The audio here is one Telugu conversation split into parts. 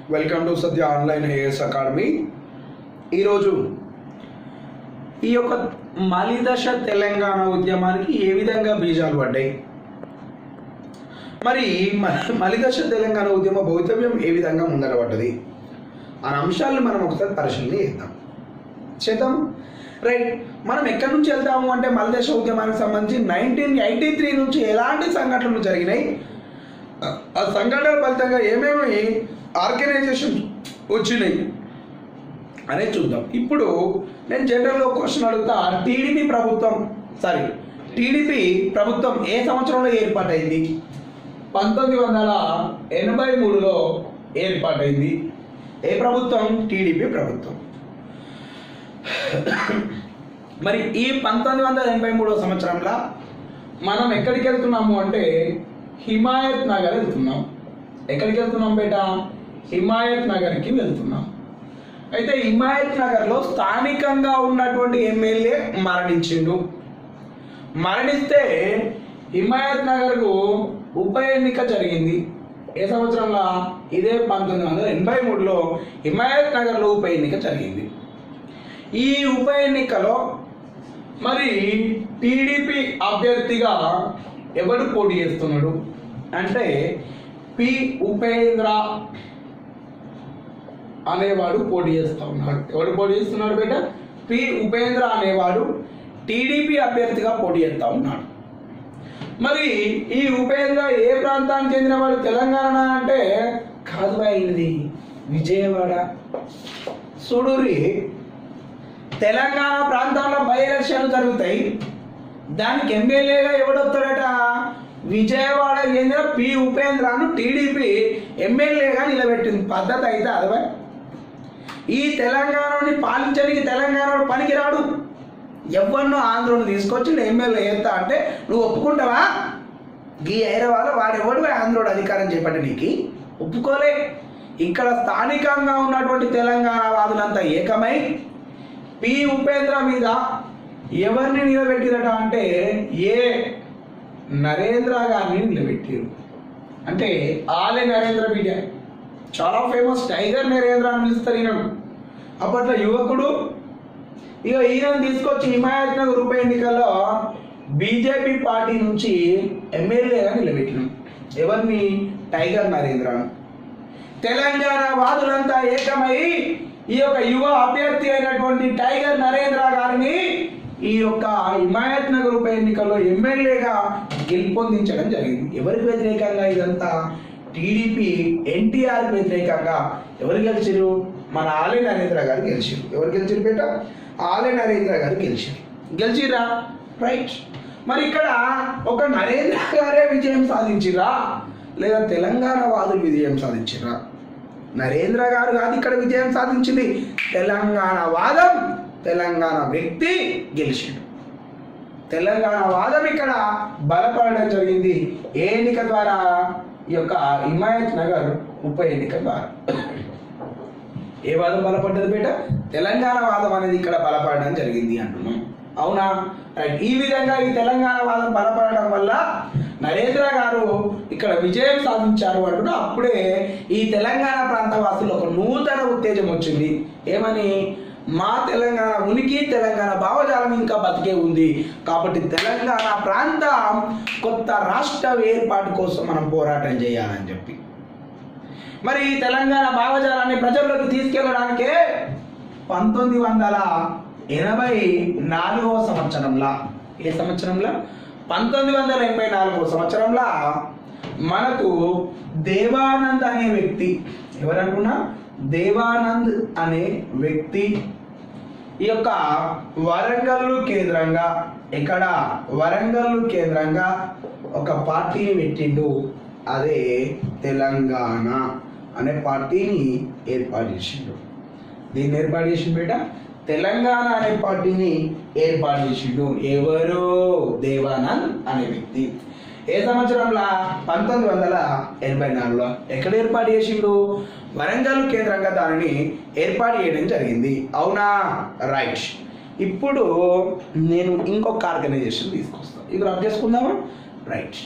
welcome to Satya online AS academy ఈరోజు ఈ యొక్క మలిదశ తెలంగాణ ఉద్యమానికి ఏ విధంగా బీజాలు పడ్డాయి మరి మ- మలిదశ తెలంగాణ ఉద్యమ భవితవ్యం ఏ విధంగా ముందర పడ్డది అనే అంశాలను మనం ఒకసారి పరిశీలన చేద్దాం చేద్దాం రైట్ మనం ఎక్కడి నుంచి వెళ్తాము అంటే మలిదశ ఉద్యమానికి సంబంధించి నైన్టీన్ ఎయిటీ త్రీ నుంచి ఎలాంటి సంఘటనలు జరిగినాయి ఆ సంఘటన ఫలితంగా ఏమేమి ఆర్గనైజేషన్ వచ్చినాయి అనేది చూద్దాం ఇప్పుడు నేను జనరల్గా క్వశ్చన్ అడుగుతా టీడీపీ ప్రభుత్వం సారీ టీడీపీ ప్రభుత్వం ఏ సంవత్సరంలో ఏర్పాటైంది పంతొమ్మిది వందల ఎనభై మూడులో ఏర్పాటైంది ఏ ప్రభుత్వం టీడీపీ ప్రభుత్వం మరి ఈ పంతొమ్మిది వందల ఎనభై మూడో సంవత్సరంలో మనం ఎక్కడికి వెళ్తున్నాము అంటే హిమాయత్ నగర్ వెళ్తున్నాం ఎక్కడికి వెళ్తున్నాం బేట హిమాయత్ నగర్కి వెళ్తున్నాం అయితే హిమాయత్ నగర్లో స్థానికంగా ఉన్నటువంటి ఎమ్మెల్యే మరణించిండు మరణిస్తే హిమాయత్ నగర్కు ఉప ఎన్నిక జరిగింది ఏ సంవత్సరంలో ఇదే పంతొమ్మిది వందల ఎనభై మూడులో హిమాయత్ నగర్లో ఉప ఎన్నిక జరిగింది ఈ ఉప ఎన్నికలో మరి టీడీపీ అభ్యర్థిగా ఎవడు పోటీ చేస్తున్నాడు అంటే పి ఉపేంద్ర అనేవాడు పోటీ చేస్తా ఉన్నాడు ఎవడు పోటీ చేస్తున్నాడు బేట పి ఉపేంద్ర అనేవాడు టీడీపీ అభ్యర్థిగా పోటీ చేస్తా ఉన్నాడు మరి ఈ ఉపేంద్ర ఏ ప్రాంతానికి చెందినవాడు తెలంగాణ అంటే కాదు ఇది విజయవాడ సుడూరి తెలంగాణ ప్రాంతంలో బై ఎలక్షన్లు జరుగుతాయి దానికి ఎమ్మెల్యేగా ఎవడొస్తాడట విజయవాడ చెందిన పి ఉపేంద్రను టీడీపీ ఎమ్మెల్యేగా నిలబెట్టింది పద్ధతి అయితే అదవే ఈ తెలంగాణని పాలించడానికి తెలంగాణ పనికిరాడు ఎవరినో ఆంధ్రను తీసుకొచ్చి నేను ఎమ్మెల్యే చేస్తా అంటే నువ్వు ఒప్పుకుంటావా ఈ హైదరాబాద్ వాడెవడు ఆంధ్రుడు అధికారం చేపట్టి నీకు ఒప్పుకోలే ఇక్కడ స్థానికంగా ఉన్నటువంటి తెలంగాణ వాదులంతా ఏకమై పి ఉపేంద్ర మీద ఎవరిని నిలబెట్టిరట అంటే ఏ నరేంద్ర గారిని నిలబెట్టారు అంటే ఆలే నరేంద్ర బిడ్డ చాలా ఫేమస్ టైగర్ నరేంద్ర అని పిలుస్తారు ఈయన అప్పట్లో యువకుడు ఇక ఈయనను తీసుకొచ్చి హిమాయత్ నగర్ ఉప ఎన్నికల్లో బీజేపీ పార్టీ నుంచి ఎమ్మెల్యేగా నిలబెట్టినాం ఎవరిని టైగర్ నరేంద్రను తెలంగాణ వాదులంతా ఏకమై ఈ యొక్క యువ అభ్యర్థి అయినటువంటి టైగర్ నరేంద్ర గారిని ఈ యొక్క హిమాయత్ నగర్ ఉప ఎన్నికల్లో ఎమ్మెల్యేగా గెలుపొందించడం జరిగింది ఎవరికి వ్యతిరేకంగా ఇదంతా టీడీపీ ఎన్టీఆర్ వ్యతిరేకంగా ఎవరు గెలిచారు మన ఆలయ నరేంద్ర గారు గెలిచారు ఎవరు గెలిచారు బేట ఆలయ నరేంద్ర గారు గెలిచారు గెలిచిరా రైట్ మరి ఇక్కడ ఒక నరేంద్ర గారే విజయం సాధించిరా లేదా తెలంగాణ వాదులు విజయం సాధించిరా నరేంద్ర గారు కాదు ఇక్కడ విజయం సాధించింది తెలంగాణ వాదం తెలంగాణ వ్యక్తి గెలిచిండు తెలంగాణ వాదం ఇక్కడ బలపడడం జరిగింది ఏ ఎన్నిక ద్వారా ఈ యొక్క హిమాయత్ నగర్ ఉప ఎన్నిక ద్వారా ఏ వాదం బలపడ్డది బేట తెలంగాణ వాదం అనేది ఇక్కడ బలపడడం జరిగింది అంటున్నాం అవునా రైట్ ఈ విధంగా ఈ తెలంగాణ వాదం బలపడడం వల్ల నరేంద్ర గారు ఇక్కడ విజయం సాధించారు అంటున్నా అప్పుడే ఈ తెలంగాణ ప్రాంత వాసులు ఒక నూతన ఉత్తేజం వచ్చింది ఏమని మా తెలంగాణ ఉనికి తెలంగాణ భావజాలం ఇంకా బతికే ఉంది కాబట్టి తెలంగాణ ప్రాంతం కొత్త రాష్ట్ర ఏర్పాటు కోసం మనం పోరాటం చేయాలని చెప్పి మరి ఈ తెలంగాణ భావజాలాన్ని ప్రజల్లోకి తీసుకెళ్ళడానికే పంతొమ్మిది వందల ఎనభై నాలుగవ సంవత్సరంలో ఏ సంవత్సరంలో పంతొమ్మిది వందల ఎనభై నాలుగవ సంవత్సరంలో మనకు దేవానంద్ అనే వ్యక్తి ఎవరనుకున్నా దేవానంద్ అనే వ్యక్తి ఈ యొక్క వరంగల్లు కేంద్రంగా ఇక్కడ వరంగల్లు కేంద్రంగా ఒక పార్టీని పెట్టిండు అదే తెలంగాణ అనే పార్టీని ఏర్పాటు చేసిండు దీన్ని ఏర్పాటు చేసిండు బేట తెలంగాణ అనే పార్టీని ఏర్పాటు చేసిండు ఎవరు దేవానంద్ అనే వ్యక్తి ఏ సంవత్సరంలో పంతొమ్మిది వందల ఎనభై నాలుగులో ఎక్కడ ఏర్పాటు చేసిండు వరంగల్ కేంద్రంగా దానిని ఏర్పాటు చేయడం జరిగింది అవునా రైట్ ఇప్పుడు నేను ఇంకొక ఆర్గనైజేషన్ తీసుకొస్తాను ఇది రబ్ చేసుకుందామా రైట్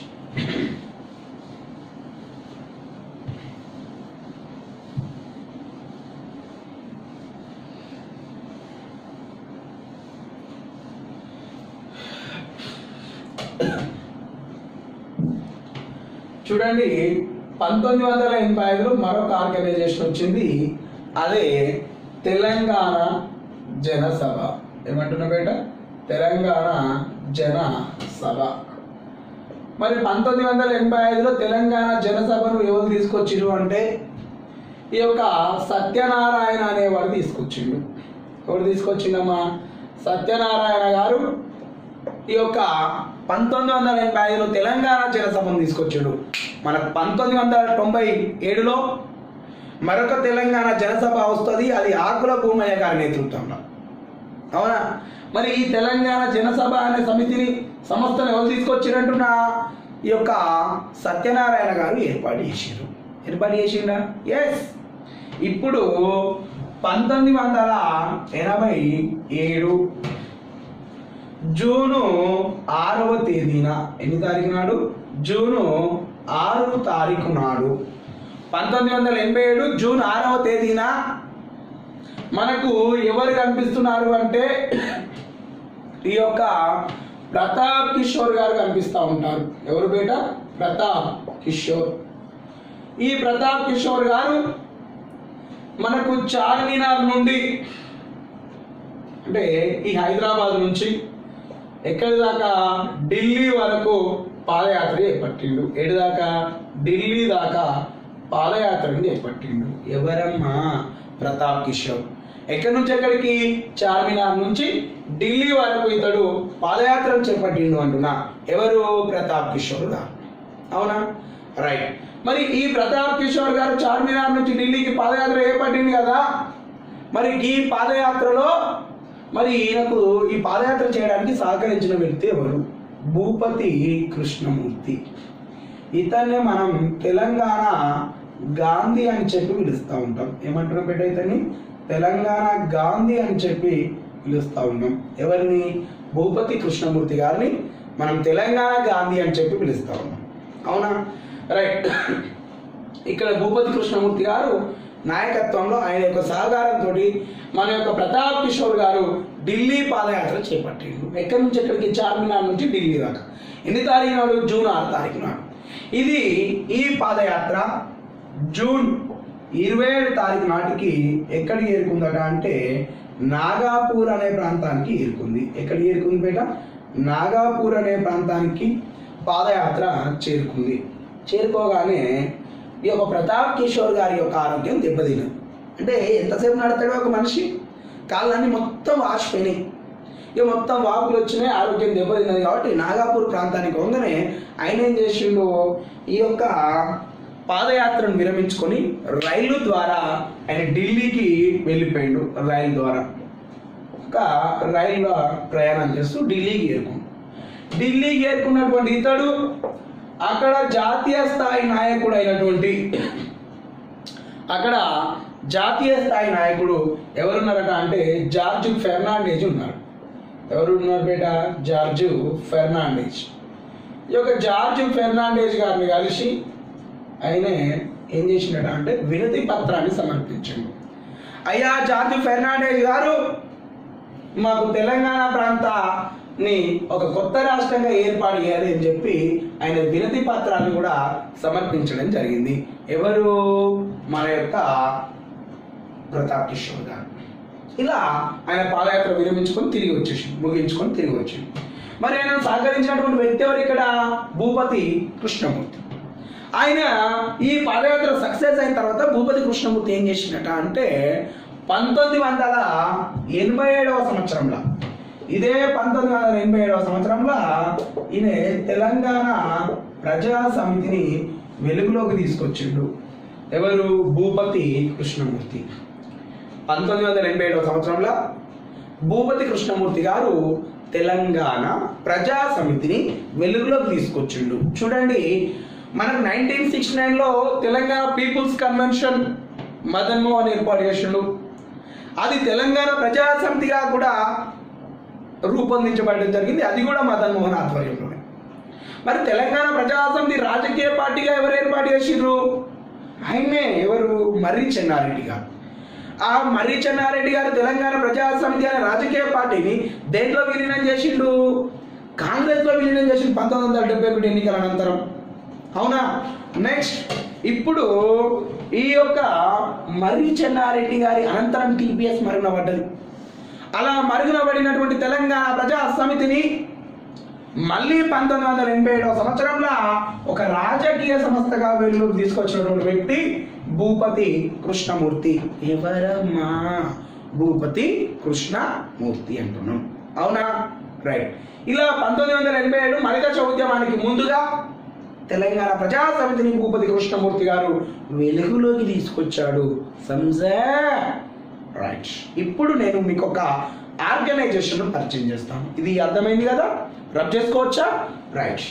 చూడండి పంతొమ్మిది వందల ఎనభై ఐదులో మరొక ఆర్గనైజేషన్ వచ్చింది అదే తెలంగాణ జనసభ ఏమంటున్నా బేట తెలంగాణ జన సభ మరి పంతొమ్మిది వందల ఎనభై ఐదులో తెలంగాణ జనసభను ఎవరు తీసుకొచ్చిరు అంటే ఈ యొక్క సత్యనారాయణ అనేవాడు తీసుకొచ్చిండు ఎవరు తీసుకొచ్చిండమ్మా సత్యనారాయణ గారు ఈ యొక్క పంతొమ్మిది వందల ఎనభై ఐదులో తెలంగాణ జనసభను తీసుకొచ్చాడు మనకు పంతొమ్మిది వందల తొంభై ఏడులో మరొక తెలంగాణ జనసభ వస్తుంది అది ఆకుల భూమయ్య గారి నేతృత్వంలో అవునా మరి ఈ తెలంగాణ జనసభ అనే సమితిని సంస్థను ఎవరు తీసుకొచ్చినట్టున్నా ఈ యొక్క సత్యనారాయణ గారు ఏర్పాటు చేసారు ఏర్పాటు చేసిండా ఎస్ ఇప్పుడు పంతొమ్మిది వందల ఎనభై ఏడు జూను ఆరవ తేదీన ఎన్ని తారీఖు నాడు జూను ఆరు తారీఖు నాడు పంతొమ్మిది వందల ఎనభై ఏడు జూన్ ఆరవ తేదీన మనకు ఎవరు కనిపిస్తున్నారు అంటే ఈ యొక్క ప్రతాప్ కిషోర్ గారు కనిపిస్తూ ఉంటారు ఎవరు బేట ప్రతాప్ కిషోర్ ఈ ప్రతాప్ కిషోర్ గారు మనకు చార్మినార్ నుండి అంటే ఈ హైదరాబాద్ నుంచి ఎక్కడి దాకా ఢిల్లీ వరకు పాదయాత్ర చేపట్టిండు ఏడు దాకా ఢిల్లీ దాకా పాదయాత్రని చేపట్టిండు ఎవరమ్మా ప్రతాప్ కిషోర్ ఎక్కడి నుంచి ఎక్కడికి చార్మినార్ నుంచి ఢిల్లీ వరకు ఇతడు పాదయాత్రను చేపట్టిండు అంటున్నా ఎవరు ప్రతాప్ కిషోర్ గారు అవునా రైట్ మరి ఈ ప్రతాప్ కిషోర్ గారు చార్మినార్ నుంచి ఢిల్లీకి పాదయాత్ర చేపట్టింది కదా మరి ఈ పాదయాత్రలో మరి ఈయనకు ఈ పాదయాత్ర చేయడానికి సహకరించిన వ్యక్తి ఎవరు భూపతి కృష్ణమూర్తి ఇతన్నే మనం తెలంగాణ గాంధీ అని చెప్పి పిలుస్తూ ఉంటాం ఏమంటున్నాం బిడ్డ ఇతన్ని తెలంగాణ గాంధీ అని చెప్పి పిలుస్తూ ఉన్నాం ఎవరిని భూపతి కృష్ణమూర్తి గారిని మనం తెలంగాణ గాంధీ అని చెప్పి పిలుస్తూ ఉన్నాం అవునా రైట్ ఇక్కడ భూపతి కృష్ణమూర్తి గారు నాయకత్వంలో ఆయన యొక్క సహకారంతో మన యొక్క ప్రతాప్ కిషోర్ గారు ఢిల్లీ పాదయాత్ర చేపట్టిండు ఎక్కడి నుంచి ఎక్కడికి చార్మినార్ నుంచి ఢిల్లీ దాకా ఎన్ని తారీఖు నాడు జూన్ ఆరు తారీఖు నాడు ఇది ఈ పాదయాత్ర జూన్ ఇరవై ఏడు తారీఖు నాటికి ఎక్కడికి ఏరుకుందట అంటే నాగాపూర్ అనే ప్రాంతానికి ఏరుకుంది ఎక్కడికి ఏరుకుంది బేట నాగాపూర్ అనే ప్రాంతానికి పాదయాత్ర చేరుకుంది చేరుకోగానే ఈ యొక్క ప్రతాప్ కిషోర్ గారి యొక్క ఆరోగ్యం దెబ్బతినది అంటే ఎంతసేపు నడతాడో ఒక మనిషి కాళ్ళన్నీ మొత్తం వాసిపోయినాయి ఇక మొత్తం వాపులు వచ్చినాయి ఆరోగ్యం దెబ్బతిన్నది కాబట్టి నాగాపూర్ ప్రాంతానికి వంగనే ఆయన ఏం చేసిండు ఈ యొక్క పాదయాత్రను విరమించుకొని రైలు ద్వారా ఆయన ఢిల్లీకి వెళ్ళిపోయిండు రైలు ద్వారా ఒక రైల్లో ప్రయాణం చేస్తూ ఢిల్లీకి చేరుకుండు ఢిల్లీకి చేరుకున్నటువంటి ఇతడు అక్కడ జాతీయ స్థాయి నాయకుడు అయినటువంటి అక్కడ జాతీయ స్థాయి నాయకుడు ఎవరున్నారట అంటే జార్జ్ ఫెర్నాండేజ్ ఉన్నారు ఎవరు ఉన్నారు బేట జార్జ్ ఫెర్నాండేజ్ ఈ యొక్క జార్జ్ ఫెర్నాండేజ్ గారిని కలిసి ఆయనే ఏం చేసిండట అంటే వినతి పత్రాన్ని సమర్పించిండు అయ్యా జార్జ్ ఫెర్నాండేజ్ గారు మాకు తెలంగాణ ప్రాంతాన్ని ఒక కొత్త రాష్ట్రంగా ఏర్పాటు చేయాలి అని చెప్పి ఆయన వినతి పత్రాన్ని కూడా సమర్పించడం జరిగింది ఎవరు మన యొక్క ప్రతాప్ కిషోర్ గారు ఇలా ఆయన పాదయాత్ర విరమించుకొని తిరిగి వచ్చేసి ముగించుకొని తిరిగి వచ్చి మరి ఆయన సహకరించినటువంటి వ్యక్తి ఎవరు ఇక్కడ భూపతి కృష్ణమూర్తి ఆయన ఈ పాదయాత్ర సక్సెస్ అయిన తర్వాత భూపతి కృష్ణమూర్తి ఏం చేసిండట అంటే పంతొమ్మిది వందల ఎనభై ఏడవ సంవత్సరంలో ఇదే పంతొమ్మిది వందల ఎనభై ఏడవ సంవత్సరంలో ఈయన తెలంగాణ ప్రజా సమితిని వెలుగులోకి తీసుకొచ్చిండు ఎవరు భూపతి కృష్ణమూర్తి పంతొమ్మిది వందల ఎనభై ఏడవ సంవత్సరంలో భూపతి కృష్ణమూర్తి గారు తెలంగాణ ప్రజా సమితిని వెలుగులోకి తీసుకొచ్చిండు చూడండి మనకు నైన్టీన్ సిక్స్టీ నైన్లో తెలంగాణ పీపుల్స్ కన్వెన్షన్ మదన్ మోహన్ ఏర్పాటు చేసిండు అది తెలంగాణ ప్రజా సమితిగా కూడా రూపొందించబడడం జరిగింది అది కూడా మదన్ మోహన్ ఆధ్వర్యంలోనే మరి తెలంగాణ ప్రజా సమితి రాజకీయ పార్టీగా ఎవరు ఏర్పాటు చేసిండ్రు ఆయనే ఎవరు మర్రి చెన్నారెడ్డి గారు ఆ మర్రి చెన్నారెడ్డి గారు తెలంగాణ ప్రజా సమితి అనే రాజకీయ పార్టీని దేంట్లో విలీనం చేసిండు కాంగ్రెస్లో విలీనం చేసిండు పంతొమ్మిది వందల డెబ్బై ఒకటి ఎన్నికల అనంతరం అవునా నెక్స్ట్ ఇప్పుడు ఈ యొక్క మర్రి చెన్నారెడ్డి గారి అనంతరం టీపీఎస్ మరుగున పడ్డది అలా మరుగున పడినటువంటి తెలంగాణ ప్రజా సమితిని మళ్ళీ పంతొమ్మిది వందల ఎనభై ఏడవ సంవత్సరంలో ఒక రాజకీయ సంస్థగా వెలుగులోకి తీసుకొచ్చినటువంటి వ్యక్తి భూపతి కృష్ణమూర్తి ఎవరమ్మా భూపతి కృష్ణమూర్తి అంటున్నాం అవునా రైట్ ఇలా పంతొమ్మిది వందల ఎనభై ఏడు మలిదశ ఉద్యమానికి ముందుగా తెలంగాణ ప్రజా సమితిని భూపతి కృష్ణమూర్తి గారు వెలుగులోకి తీసుకొచ్చాడు సంజా రైట్ ఇప్పుడు నేను మీకు ఒక ఆర్గనైజేషన్ పరిచయం చేస్తాను ఇది అర్థమైంది కదా రబ్ చేసుకోవచ్చా రైట్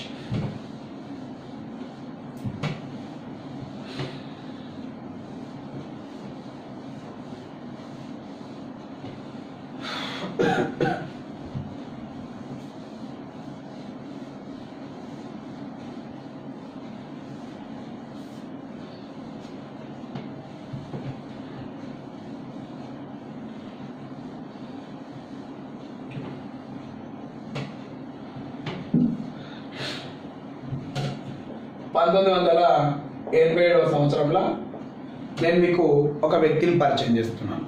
పంతొమ్మిది వందల ఎనభై ఏడవ సంవత్సరంలో నేను మీకు ఒక వ్యక్తిని పరిచయం చేస్తున్నాను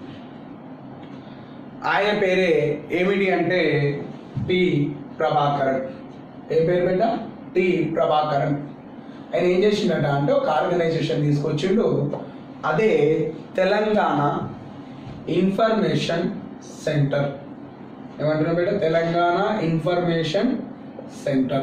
ఆయన పేరే ఏమిటి అంటే టి ప్రభాకరన్ ఏం పేరు పెట్ట టి ప్రభాకరన్ ఆయన ఏం చేసిండట అంటే ఒక ఆర్గనైజేషన్ తీసుకొచ్చిండు అదే తెలంగాణ ఇన్ఫర్మేషన్ సెంటర్ ఏమంటున్నా బేట తెలంగాణ ఇన్ఫర్మేషన్ సెంటర్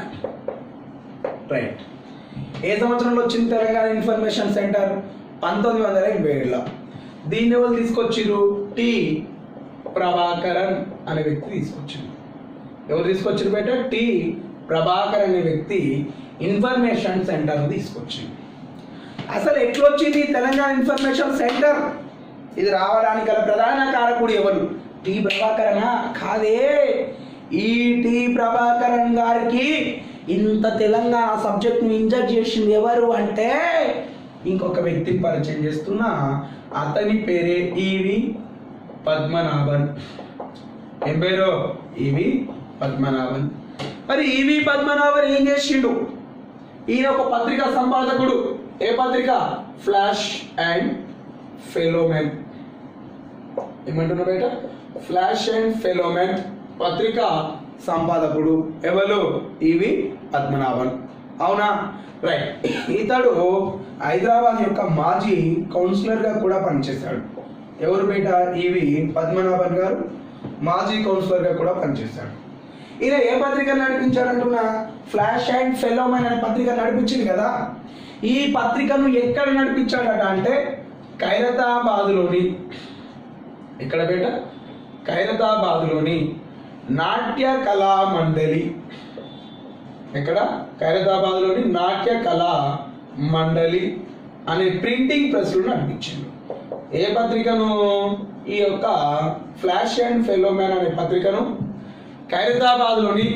రైట్ ఏ సంవత్సరంలో వచ్చింది తెలంగాణ ఇన్ఫర్మేషన్ సెంటర్ పంతొమ్మిది వందల ఎనభై ఏడులో దీన్ని ఎవరు తీసుకొచ్చిర్రు టి ప్రభాకరన్ అనే వ్యక్తి తీసుకొచ్చింది ఎవరు తీసుకొచ్చారు బయట టి ప్రభాకర్ అనే వ్యక్తి ఇన్ఫర్మేషన్ సెంటర్ తీసుకొచ్చింది అసలు ఎట్లొచ్చింది తెలంగాణ ఇన్ఫర్మేషన్ సెంటర్ ఇది రావడానికి గల ప్రధాన కారకుడు ఎవరు టి ప్రభాకరనా కాదే ఈ టి ప్రభాకరన్ గారికి ఇంత తెలంగాణ సబ్జెక్ట్ను ఇంజర్ట్ చేసింది ఎవరు అంటే ఇంకొక వ్యక్తిని పరిచయం చేస్తున్నా అతని పేరే ఈవి పద్మనాభన్ ఏం పేరు ఈవి పద్మనాభన్ మరి ఈవి పద్మనాభన్ ఏం చేసిండు ఈయన ఒక పత్రికా సంపాదకుడు ఏ పత్రిక ఫ్లాష్ అండ్ ఫెలోమెన్ ఏమంటున్నా బయట ఫ్లాష్ అండ్ ఫెలోమెన్ పత్రిక సంపాదకుడు ఎవరు ఇవి పద్మనాభన్ అవునా రైట్ ఇతడు హైదరాబాద్ యొక్క మాజీ కౌన్సిలర్ గా కూడా పనిచేశాడు ఎవరు బయట ఇవి పద్మనాభన్ గారు మాజీ కౌన్సిలర్ గా కూడా పనిచేశాడు ఈయన ఏ పత్రిక నడిపించాడంటున్నా ఫ్లాష్ అండ్ ఫెలోమెన్ అనే పత్రిక నడిపించింది కదా ఈ పత్రికను ఎక్కడ నడిపించాడట అంటే ఖైరతాబాద్లోని ఎక్కడ బేట ఖైరతాబాద్లోని నాట్య కళా మండలి ఎక్కడ ఖైరతాబాద్లోని నాట్య కళా మండలి అనే ప్రింటింగ్ ప్రెస్లు నడిపించింది ఏ పత్రికను ఈ యొక్క ఫ్లాష్ అండ్ ఫెలోమెన్ అనే పత్రికను ఖైరతాబాద్లోని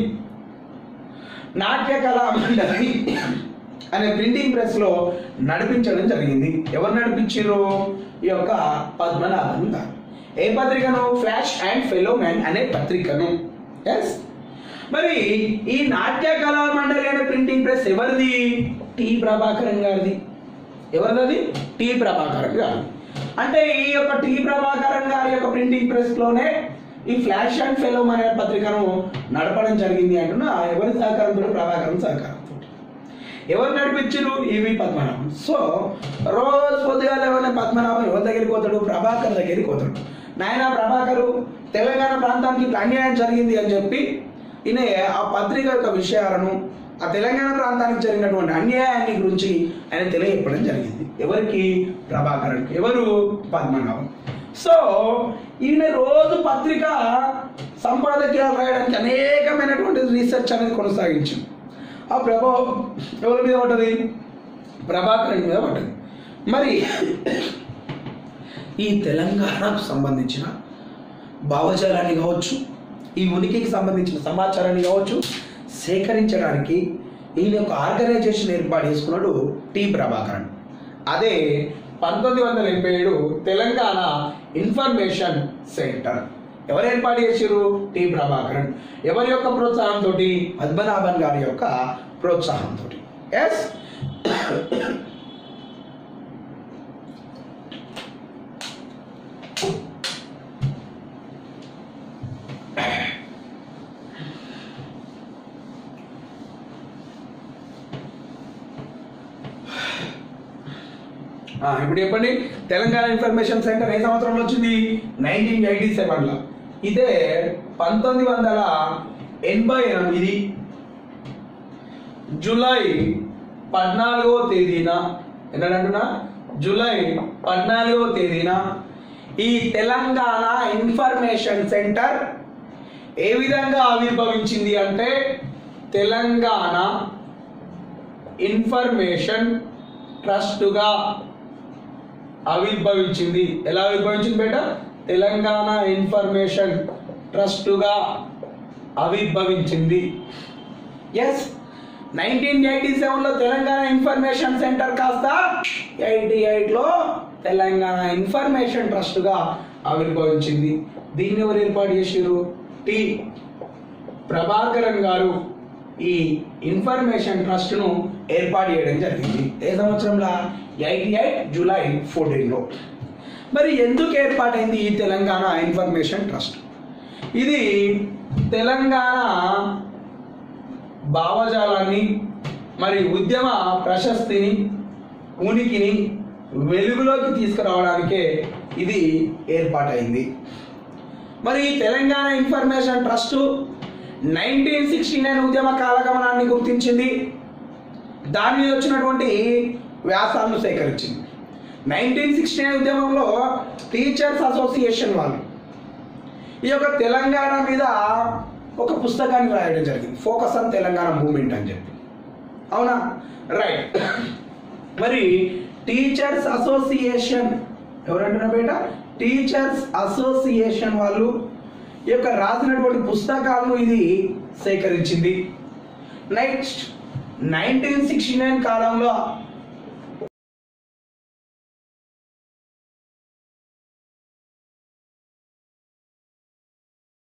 నాట్య కళా మండలి అనే ప్రింటింగ్ ప్రెస్ లో నడిపించడం జరిగింది ఎవరు నడిపించారు ఈ యొక్క పద్మనాభన్ గారు ఏ పత్రికను ఫ్లాష్ అండ్ ఫెలోమెన్ అనే పత్రికను ఎస్ మరి ఈ నాట్య కళా మండలి అనే ప్రింటింగ్ ప్రెస్ ఎవరిది టి ప్రభాకరన్ గారిది ఎవరిది టి ప్రభాకరన్ గారు అంటే ఈ యొక్క టి ప్రభాకరన్ గారి యొక్క ప్రింటింగ్ ప్రెస్ లోనే ఈ ఫ్లాష్ అండ్ ఫెలోమ్ అనే పత్రికను నడపడం జరిగింది అంటున్నా ఎవరి సహకారంతో ప్రభాకరన్ సహకారంతో ఎవరు నడిపించారు ఈవి పద్మనాభం సో రోజు పొద్దుగాల ఏమైనా పద్మనాభం ఎవరి దగ్గరికి పోతాడు ప్రభాకర్ దగ్గరికి పోతాడు నాయన ప్రభాకరు తెలంగాణ ప్రాంతానికి ఇట్లా అన్యాయం జరిగింది అని చెప్పి ఈయన ఆ పత్రిక యొక్క విషయాలను ఆ తెలంగాణ ప్రాంతానికి జరిగినటువంటి అన్యాయాన్ని గురించి ఆయన తెలియజెప్పడం జరిగింది ఎవరికి ప్రభాకరన్కి ఎవరు పద్మనాభం సో ఈయన రోజు పత్రిక సంపాదకీయాలు రాయడానికి అనేకమైనటువంటి రీసెర్చ్ అనేది కొనసాగించింది ఆ ప్రభావం ఎవరి మీద పడ్డది ప్రభాకరన్ మీద పడ్డది మరి ఈ తెలంగాణకు సంబంధించిన భావజాలాన్ని కావచ్చు ఈ ఉనికికి సంబంధించిన సమాచారాన్ని కావచ్చు సేకరించడానికి ఈయన యొక్క ఆర్గనైజేషన్ ఏర్పాటు చేసుకున్నాడు టి ప్రభాకరన్ అదే పంతొమ్మిది వందల ఎనభై ఏడు తెలంగాణ ఇన్ఫర్మేషన్ సెంటర్ ఎవరు ఏర్పాటు చేశారు టి ప్రభాకరన్ ఎవరి యొక్క ప్రోత్సాహంతో పద్మనాభన్ గారి యొక్క ప్రోత్సాహంతో ఎస్ ఆ, ఇప్పుడు చెప్పండి తెలంగాణ ఇన్ఫర్మేషన్ సెంటర్ ఏ సంవత్సరంలో వచ్చింది నైన్టీన్ ఎయిటీ సెవెన్లో ఇదే పంతొమ్మిది వందల ఎనభై ఎనిమిది జూలై పద్నాలుగో తేదీన ఎన్నడంటున్నా జూలై పద్నాలుగో తేదీన ఈ తెలంగాణ ఇన్ఫర్మేషన్ సెంటర్ ఏ విధంగా ఆవిర్భవించింది అంటే తెలంగాణ ఇన్ఫర్మేషన్ ట్రస్టుగా ఆవిర్భవించింది ఎలా ఆవిర్భవించింది బేట తెలంగాణ ఇన్ఫర్మేషన్ ట్రస్టుగా ఆవిర్భవించింది ఎస్ నైన్టీన్ ఎయిటీ సెవెన్లో తెలంగాణ ఇన్ఫర్మేషన్ సెంటర్ కాస్త ఎయిటీ ఎయిట్లో తెలంగాణ ఇన్ఫర్మేషన్ ట్రస్ట్గా ఆవిర్భవించింది దీన్ని ఎవరు ఏర్పాటు చేసారు టి ప్రభాకరన్ గారు ఈ ఇన్ఫర్మేషన్ ట్రస్ట్ను ఏర్పాటు చేయడం జరిగింది ఏ సంవత్సరంలో ఎయిటీ ఎయిట్ జూలై ఫోర్టీన్లో మరి ఎందుకు ఏర్పాటైంది ఈ తెలంగాణ ఇన్ఫర్మేషన్ ట్రస్ట్ ఇది తెలంగాణ భావజాలాన్ని మరి ఉద్యమ ప్రశస్తిని ఉనికిని వెలుగులోకి తీసుకురావడానికే ఇది ఏర్పాటైంది మరి ఈ Telangana information trust nineteen sixty nine ఉద్యమ కాలగమనాన్ని గుర్తించింది దాని మీద వచ్చినటువంటి వ్యాసాలను సేకరించింది నైన్టీన్ సిక్స్టీ నైన్ ఉద్యమంలో టీచర్స్ అసోసియేషన్ వాళ్ళు ఈ యొక్క తెలంగాణ మీద ఒక పుస్తకాన్ని రాయడం జరిగింది ఫోకస్ ఆన్ తెలంగాణ మూమెంట్ అని చెప్పి అవునా రైట్ మరి టీచర్స్ అసోసియేషన్ ఎవరంటున్నా బేట టీచర్స్ అసోసియేషన్ వాళ్ళు ఈ యొక్క రాసినటువంటి పుస్తకాలను ఇది సేకరించింది నెక్స్ట్ నైన్టీన్ సిక్స్టీ నైన్ కాలంలో